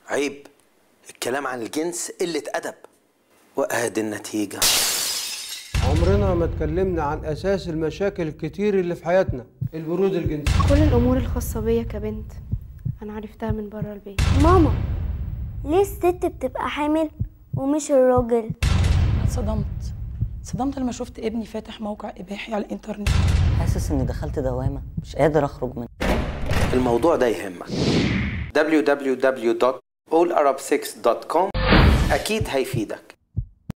عيب الكلام عن الجنس قلة أدب وأهد النتيجة عمرنا ما اتكلمنا عن اساس المشاكل الكتير اللي في حياتنا البرود الجنسي كل الامور الخاصه بيا كبنت انا عرفتها من بره البيت ماما ليه الست بتبقى حامل ومش الراجل اتصدمت اتصدمت لما شفت ابني فاتح موقع اباحي على الانترنت حاسس اني دخلت دوامه مش قادر اخرج منها الموضوع ده يهمك www.allarab6.com أكيد هيفيدك